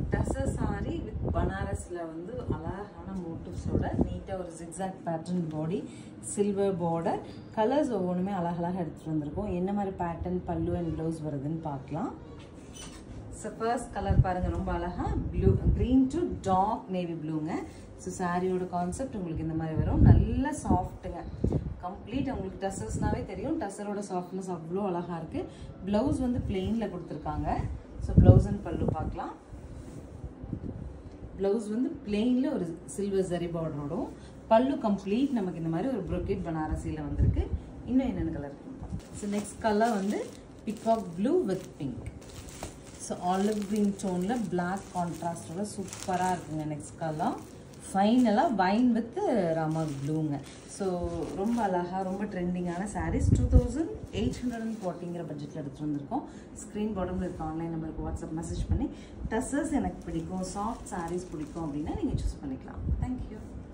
tussar sorry with பனாரஸில் வந்து அழகான மோட்டிவ்ஸோட நீட்டாக ஒரு zigzag pattern body silver border colours ஒவ்வொன்றுமே அழகழகாக எடுத்துகிட்டு வந்திருக்கோம் என்ன மாதிரி பேட்டர்ன் பல்லு அண்ட் ப்ளவுஸ் வருதுன்னு பார்க்கலாம் ஸோ ஃபர்ஸ்ட் கலர் பாருங்கள் ரொம்ப அழகாக blue green to dark navy ப்ளூங்க ஸோ சாரியோட கான்செப்ட் உங்களுக்கு இந்த மாதிரி வரும் நல்ல சாஃப்ட்டுங்க கம்ப்ளீட் உங்களுக்கு டசர்ஸ்னாவே தெரியும் டசரோட சாஃப்ட்னஸ் அவ்வளோ அழகாக இருக்குது ப்ளவுஸ் வந்து பிளெயினில் கொடுத்துருக்காங்க ஸோ ப்ளவுஸ் அண்ட் பல்லு பார்க்கலாம் ப்ளவுஸ் வந்து பிளெயினில் ஒரு சில்வர் ஜரி பார்டரோடும் பல்லு கம்ப்ளீட் நமக்கு இந்த மாதிரி ஒரு ப்ரொக்கெட் பனாரசியில் வந்திருக்கு இன்னும் என்னென்ன கலர் ஸோ நெக்ஸ்ட் கலர் வந்து peacock blue with pink so olive green டோனில் பிளாக் கான்ட்ராஸ்டோட சூப்பராக இருக்குங்க நெக்ஸ்ட் கலர் ஃபைனலாக வைன் வித் ராமா ப்ளூங்க ஸோ ரொம்ப அழகாக ரொம்ப ட்ரெண்டிங்கான saris two thousand eight hundred and ஃபார்ட்டிங்கிற பட்ஜெட்டில் எடுத்துகிட்டு வந்திருக்கோம் ஸ்க்ரீன் பாட்டமில் இருக்க ஆன்லைன் நம்பருக்கு வாட்ஸ்அப் மெசேஜ் பண்ணி டசர்ஸ் எனக்கு பிடிக்கும் சாஃப்ட் சாரீஸ் பிடிக்கும் அப்படின்னா நீங்கள் சூஸ் பண்ணிக்கலாம் தேங்க்யூ